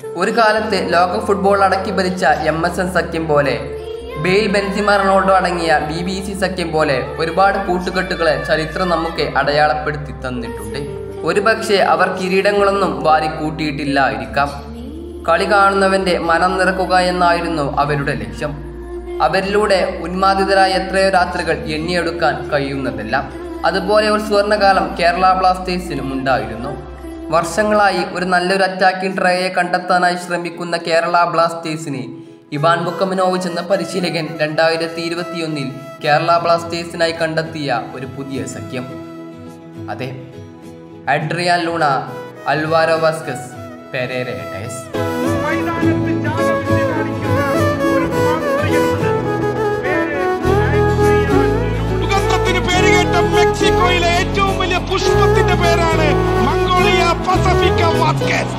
ഒരു കാലത്ത് ലോക ഫുട്ബോൾ അടക്കി ഭരിച്ച എം എസ് എൻ സഖ്യം പോലെ ബെയിൽ ബെൻസിമ റൊണാൾഡോ അടങ്ങിയ ബി ബി സി സഖ്യം പോലെ ഒരുപാട് കൂട്ടുകെട്ടുകളെ ചരിത്രം നമുക്ക് അടയാളപ്പെടുത്തി തന്നിട്ടുണ്ട് ഒരുപക്ഷെ അവർ കിരീടങ്ങളൊന്നും വാരി കൂട്ടിയിട്ടില്ലായിരിക്കാം കളി കാണുന്നവന്റെ മനം നിറക്കുക എന്നായിരുന്നു അവരുടെ ലക്ഷ്യം അവരിലൂടെ ഉന്മാദിതരായ എത്രയോ രാത്രികൾ എണ്ണിയെടുക്കാൻ കഴിയുന്നതല്ല അതുപോലെ ഒരു സുവർണകാലം കേരള ബ്ലാസ്റ്റേഴ്സിനും ഉണ്ടായിരുന്നു വർഷങ്ങളായി ഒരു നല്ലൊരു അറ്റാക്കിംഗ് ട്രയെ കണ്ടെത്താനായി ശ്രമിക്കുന്ന കേരള ബ്ലാസ്റ്റേഴ്സിന് ഇവാൻ ബുക്കമിനോവിച്ച് എന്ന പരിശീലകൻ രണ്ടായിരത്തി ഇരുപത്തിയൊന്നിൽ കേരള ബ്ലാസ്റ്റേഴ്സിനായി കണ്ടെത്തിയ ഒരു പുതിയ സഖ്യം അതെ Adrian Luna Alvaro Vazquez Pereira Diaz മൈതാനത്ത് ജാലവിദ്യ കാണിക്കുന്ന ഒരു മാന്ത്രികനുണ്ട്. പേര് ആൻഡ്രിയാൻ ലൂണ. സുഗന്ധത്തിന് പേരുകേട്ട മെക്സിക്കോയിലെ ഏറ്റവും വലിയ പുഷ്പത്തിന്റെ പേരാണ് മംഗോളിയ പസഫിക്ക വാസ്കസ്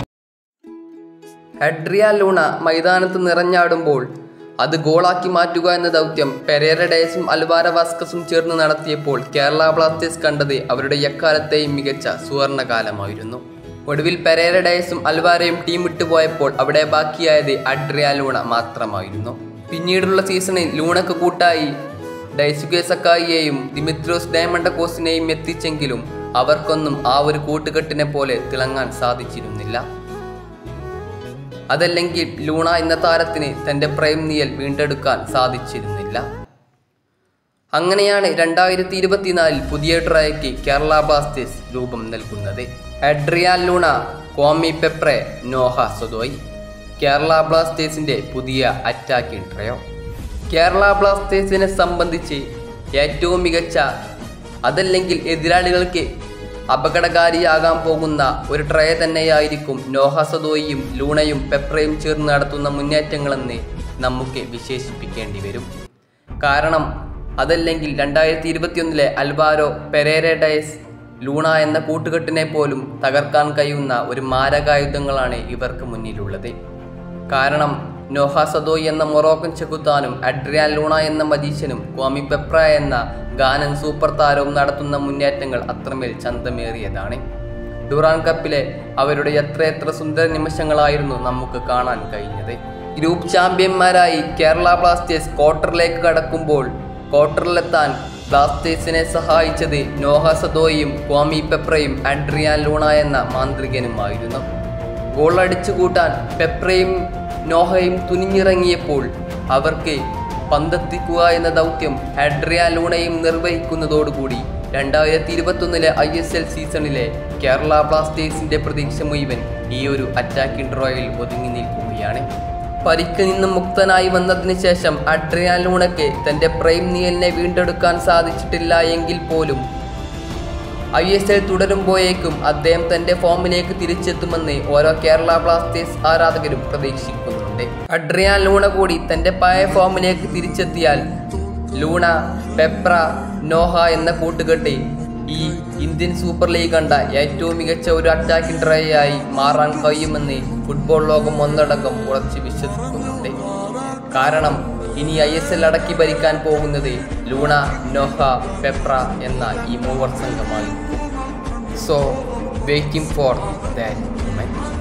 അഡ്രിയാൻ ലൂണ മൈതാനത്ത് നിറഞ്ഞാടുമ്പോൾ അത് ഗോളാക്കി മാറ്റുക എന്ന ദൗത്യം പെരേര ഡയസും അൽവാര വാസ്കസും ചേർന്ന് നടത്തിയപ്പോൾ കേരള ബ്ലാസ്റ്റേഴ്സ് കണ്ടത് അവരുടെ എക്കാലത്തെയും മികച്ച സുവർണകാലമായിരുന്നു ഒടുവിൽ പെരേര ഡയസും അൽവാരയും ടീം വിട്ടുപോയപ്പോൾ അവിടെ ബാക്കിയായത് അഡ്രിയാൻ ലൂണ മാത്രമായിരുന്നു പിന്നീടുള്ള സീസണിൽ ലൂണക്ക് കൂട്ടായി ഡൈസുകെ സക്കായിയെയും ദിമിത്രോസ് ഡയമണ്ടക്കോസിനെയും എത്തിച്ചെങ്കിലും അവർക്കൊന്നും ആ ഒരു കൂട്ടുകെട്ടിനെ പോലെ തിളങ്ങാൻ സാധിച്ചിരുന്നില്ല അതല്ലെങ്കിൽ ലൂണ എന്ന താരത്തിന് തൻ്റെ പ്രൈം നിയൽ വീണ്ടെടുക്കാൻ സാധിച്ചിരുന്നില്ല അങ്ങനെയാണ് രണ്ടായിരത്തി ഇരുപത്തിനാലിൽ പുതിയ ട്രയയ്ക്ക് കേരള ബ്ലാസ്റ്റേഴ്സ് രൂപം നൽകുന്നത് Adrian Luna Kwame Peprah Noah Sadaoui Kerala ബ്ലാസ്റ്റേഴ്സിൻ്റെ പുതിയ അറ്റാക്കിംഗ് ട്രയോ കേരള ബ്ലാസ്റ്റേഴ്സിനെ സംബന്ധിച്ച് ഏറ്റവും മികച്ച അതല്ലെങ്കിൽ എതിരാളികൾക്ക് അപകടകാരിയാകാൻ പോകുന്ന ഒരു ട്രയ തന്നെയായിരിക്കും നോഹ സദോയും ലൂണയും പെപ്രയും ചേർന്ന് നടത്തുന്ന മുന്നേറ്റങ്ങളെന്ന് നമുക്ക് വിശേഷിപ്പിക്കേണ്ടി വരും കാരണം അതല്ലെങ്കിൽ രണ്ടായിരത്തി ഇരുപത്തിയൊന്നിലെ അൽവാരോ പെരേര ഡയസ് ലൂണ എന്ന കൂട്ടുകെട്ടിനെ പോലും തകർക്കാൻ കഴിയുന്ന ഒരു മാരകായുധങ്ങളാണ് ഇവർക്ക് മുന്നിലുള്ളത് കാരണം നോഹ സദോയ് എന്ന മൊറോക്കൻ ചെകുത്താനും അഡ്രിയാൻ ലൂണ എന്ന മജീഷ്യനും ക്വാമി പെപ്ര എന്ന ഗാനൻ സൂപ്പർ താരവും നടത്തുന്ന മുന്നേറ്റങ്ങൾ അത്രമേൽ ചന്തമേറിയതാണ് ഡുറാൻ കപ്പിലെ അവരുടെ എത്രയെത്ര സുന്ദര നിമിഷങ്ങളായിരുന്നു നമുക്ക് കാണാൻ കഴിഞ്ഞത് ഗ്രൂപ്പ് ചാമ്പ്യന്മാരായി കേരള ബ്ലാസ്റ്റേഴ്സ് ക്വാർട്ടറിലേക്ക് കടക്കുമ്പോൾ ക്വാർട്ടറിലെത്താൻ ബ്ലാസ്റ്റേഴ്സിനെ സഹായിച്ചത് നോഹ സദോയും ക്വാമി പെപ്രയും അഡ്രിയാൻ ലൂണ എന്ന മാന്ത്രികനുമായിരുന്നു ഗോൾ അടിച്ചു കൂട്ടാൻ പെപ്രയും നോഹയും തുനിഞ്ഞിറങ്ങിയപ്പോൾ അവർക്ക് പന്തെത്തിക്കുക എന്ന ദൗത്യം അഡ്രിയാൻ ലൂണയും നിർവഹിക്കുന്നതോടുകൂടി രണ്ടായിരത്തി ഇരുപത്തൊന്നിലെ ഐ എസ് എൽ സീസണിലെ കേരള ബ്ലാസ്റ്റേഴ്സിന്റെ പ്രതീക്ഷ മുഴുവൻ ഈ ഒരു അറ്റാക്കിംഗ് ഡ്രോയിൽ ഒതുങ്ങി നിൽക്കുകയാണ് പരിക്ക് നിന്ന് മുക്തനായി വന്നതിന് ശേഷം അഡ്രിയാൻ ലൂണയ്ക്ക് തന്റെ പ്രൈം നിയലിനെ വീണ്ടെടുക്കാൻ സാധിച്ചിട്ടില്ല എങ്കിൽ പോലും ഐ എസ് എൽ തുടരുമ്പോഴേക്കും അദ്ദേഹം തന്റെ ഫോമിലേക്ക് തിരിച്ചെത്തുമെന്ന് ഓരോ കേരള ബ്ലാസ്റ്റേഴ്സ് ആരാധകരും പ്രതീക്ഷിക്കുന്നുണ്ട് അഡ്രിയാൻ ലൂണ കൂടി തന്റെ പഴയ ഫോമിലേക്ക് തിരിച്ചെത്തിയാൽ ലൂണ പെപ്ര നോഹ എന്ന കൂട്ടുകെട്ട് ഈ ഇന്ത്യൻ സൂപ്പർ ലീഗ് കണ്ട ഏറ്റവും മികച്ച ഒരു അറ്റാക്കിംഗ് ട്രയായി മാറാൻ കഴിയുമെന്ന് ഫുട്ബോൾ ലോകം ഒന്നടങ്കം ഉറച്ചു വിശ്വസിക്കുന്നുണ്ട് കാരണം ഇനി ഐ എസ് എൽ അടക്കി ഭരിക്കാൻ പോകുന്നത് ലൂണ നോഹ പെപ്ര എന്ന ഈ മൂവർ സംഘമായിരിക്കും so waiting for that moment